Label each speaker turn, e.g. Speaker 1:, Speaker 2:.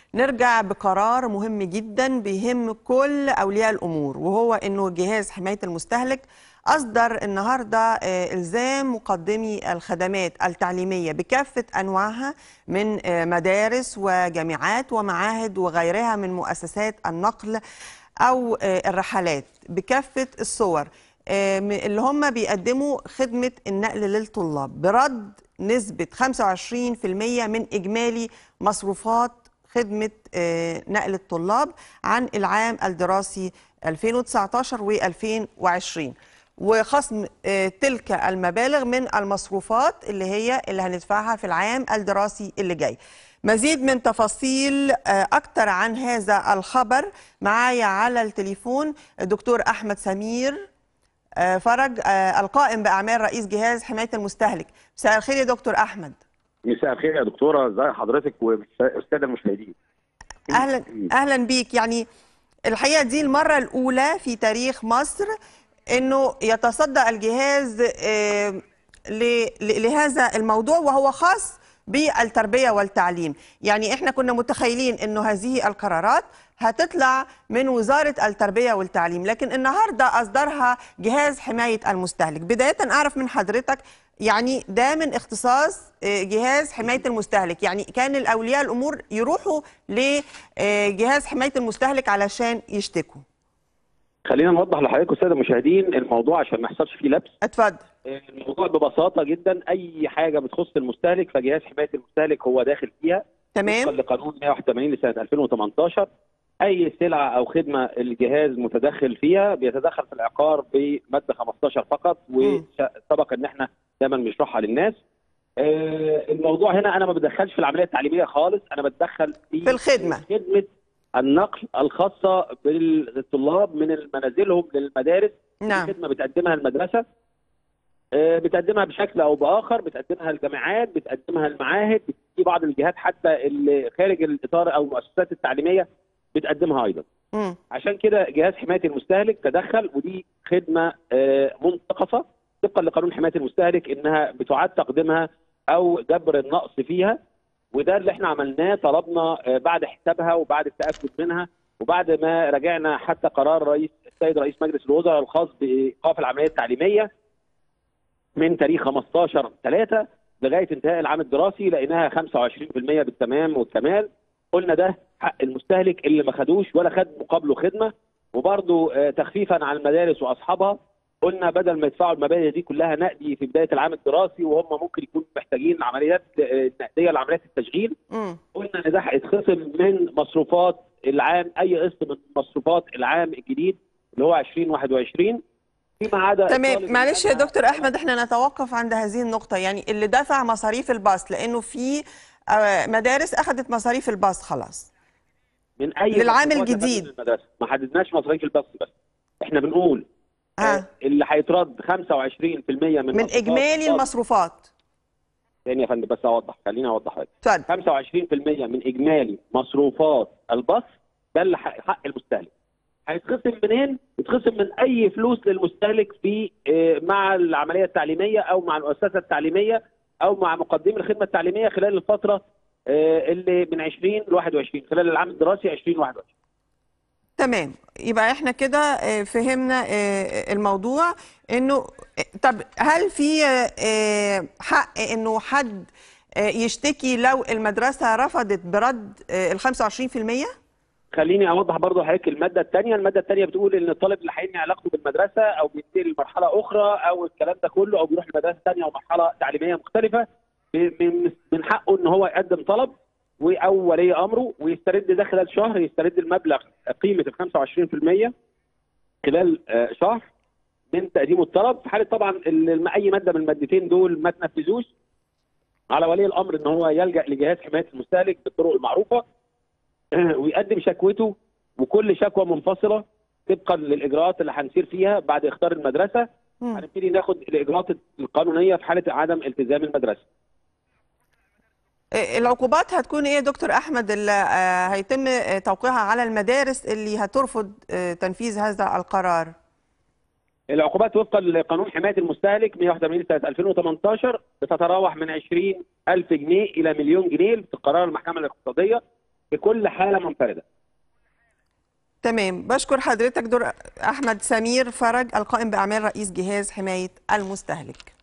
Speaker 1: نرجع بقرار مهم جدا بيهم كل اولياء الامور وهو انه جهاز حمايه المستهلك اصدر النهارده آه، الزام مقدمي الخدمات التعليميه بكافه انواعها من آه، مدارس وجامعات ومعاهد وغيرها من مؤسسات النقل او آه، الرحلات بكافه الصور آه، م- اللي هم بيقدموا خدمه النقل للطلاب برد نسبه 25% من اجمالي مصروفات خدمه آه، نقل الطلاب عن العام الدراسي 2019 و2020 وخصم آه، تلك المبالغ من المصروفات اللي هي اللي هندفعها في العام الدراسي اللي جاي مزيد من تفاصيل آه، أكتر عن هذا الخبر معايا على التليفون الدكتور أحمد سمير آه، فرج آه، القائم بأعمال رئيس جهاز حماية المستهلك مساء الخير يا دكتور أحمد
Speaker 2: مساء الخير يا دكتوره ازي حضرتك والساده المشاهدين
Speaker 1: اهلا اهلا بيك يعني الحقيقه دي المره الاولى في تاريخ مصر انه يتصدى الجهاز آه، ل- ل- لهذا الموضوع وهو خاص بالتربيه والتعليم يعني احنا كنا متخيلين انه هذه القرارات هتطلع من وزاره التربيه والتعليم لكن النهارده اصدرها جهاز حمايه المستهلك بدايه اعرف من حضرتك يعني ده من اختصاص آه، جهاز حمايه المستهلك يعني كان الاولياء الامور يروحوا لجهاز حمايه المستهلك علشان يشتكوا
Speaker 2: خلينا نوضح لحضرتك والساده المشاهدين الموضوع عشان ما يحصلش فيه لبس
Speaker 1: اتفضل
Speaker 2: الموضوع ببساطه جدا اي حاجه بتخص المستهلك فجهاز حمايه المستهلك هو داخل فيها وفقا
Speaker 1: تمام
Speaker 2: لقانون 181 لسنه 2018 اي سلعه او خدمه الجهاز متدخل فيها بيتدخل في العقار بماده 15 فقط وسبق ان احنا دايما بنشرحها للناس آه، الموضوع هنا انا ما بدخلش في العمليه التعليميه خالص انا بتدخل في,
Speaker 1: في الخدمة.
Speaker 2: خدمه النقل الخاصه بالطلاب من منازلهم للمدارس
Speaker 1: نعم
Speaker 2: خدمه بتقدمها المدرسه آه، بتقدمها بشكل او باخر بتقدمها الجامعات بتقدمها المعاهد في بعض الجهات حتى اللي خارج الاطار او المؤسسات التعليميه بتقدمها ايضا
Speaker 1: مم.
Speaker 2: عشان كده جهاز حمايه المستهلك تدخل ودي خدمه آه، منتقصه طبقا لقانون حمايه المستهلك انها بتعاد تقديمها او جبر النقص فيها وده اللي احنا عملناه طلبنا آه، بعد حسابها وبعد التاكد منها وبعد ما راجعنا حتى قرار رئيس السيد رئيس مجلس الوزراء الخاص بايقاف العمليه التعليميه من تاريخ 15 3 لغايه انتهاء العام الدراسي لقيناها 25% بالتمام والكمال قلنا ده حق المستهلك اللي ما خدوش ولا خد مقابله خدمه وبرضه آه، تخفيفا على المدارس واصحابها قلنا بدل ما يدفعوا المبالغ دي كلها نقدي في بدايه العام الدراسي وهم ممكن يكونوا محتاجين عمليات آه، نقديه لعمليات التشغيل
Speaker 1: مم.
Speaker 2: قلنا ان ده هيتخصم من مصروفات العام اي قسط من مصروفات العام الجديد اللي هو 2021 فيما عدا
Speaker 1: تمام
Speaker 2: الطالب
Speaker 1: معلش يا
Speaker 2: اللي
Speaker 1: دكتور احمد احنا نتوقف عند هذه النقطه يعني اللي دفع مصاريف الباص لانه في آه، مدارس اخذت مصاريف الباص خلاص
Speaker 2: من اي
Speaker 1: للعام
Speaker 2: مصروفات
Speaker 1: الجديد.
Speaker 2: يا فندم المدرسه ما حددناش مصاريف البث بس احنا بنقول
Speaker 1: ها
Speaker 2: آه، اللي هيترد 25% من
Speaker 1: من
Speaker 2: مصروفات
Speaker 1: اجمالي
Speaker 2: البث.
Speaker 1: المصروفات
Speaker 2: تاني يا فندم بس اوضح خليني اوضح لك
Speaker 1: اتفضل
Speaker 2: 25% من اجمالي مصروفات البث ده اللي حق حق المستهلك هيتخصم منين؟ يتخصم من اي فلوس للمستهلك في آه، مع العمليه التعليميه او مع المؤسسه التعليميه او مع مقدمي الخدمه التعليميه خلال الفتره آه، اللي من 20 ل 21 خلال العام الدراسي 2021
Speaker 1: تمام يبقى احنا كده آه، فهمنا آه، الموضوع انه آه، طب هل في آه، حق انه حد آه، يشتكي لو المدرسه رفضت برد آه، ال 25%؟
Speaker 2: خليني اوضح برضه لحضرتك الماده الثانيه، الماده الثانيه بتقول ان الطالب اللي هينهي علاقته بالمدرسه او بينتقل لمرحله اخرى او الكلام ده كله او بيروح لمدرسه ثانيه او مرحله تعليميه مختلفه ب- من من حقه ان هو يقدم طلب و- او ولي امره ويسترد ده خلال شهر يسترد المبلغ قيمه ال 25% خلال آه، شهر من تقديم الطلب في حاله طبعا ال- اي ماده من المادتين دول ما تنفذوش على ولي الامر ان هو يلجا لجهاز حمايه المستهلك بالطرق المعروفه ويقدم شكوته وكل شكوى منفصله طبقا للاجراءات اللي هنسير فيها بعد اختار المدرسه
Speaker 1: مم.
Speaker 2: هنبتدي ناخد الاجراءات القانونيه في حاله عدم التزام المدرسه.
Speaker 1: آه، العقوبات هتكون ايه يا دكتور احمد اللي آه، هيتم آه، توقيعها على المدارس اللي هترفض آه، تنفيذ هذا القرار؟
Speaker 2: العقوبات وفقا لقانون حمايه المستهلك 181 سنه 2018 بتتراوح من 20000 جنيه الى مليون جنيه في قرار المحكمه الاقتصاديه في كل حاله منفرده
Speaker 1: تمام بشكر حضرتك دكتور احمد سمير فرج القائم باعمال رئيس جهاز حمايه المستهلك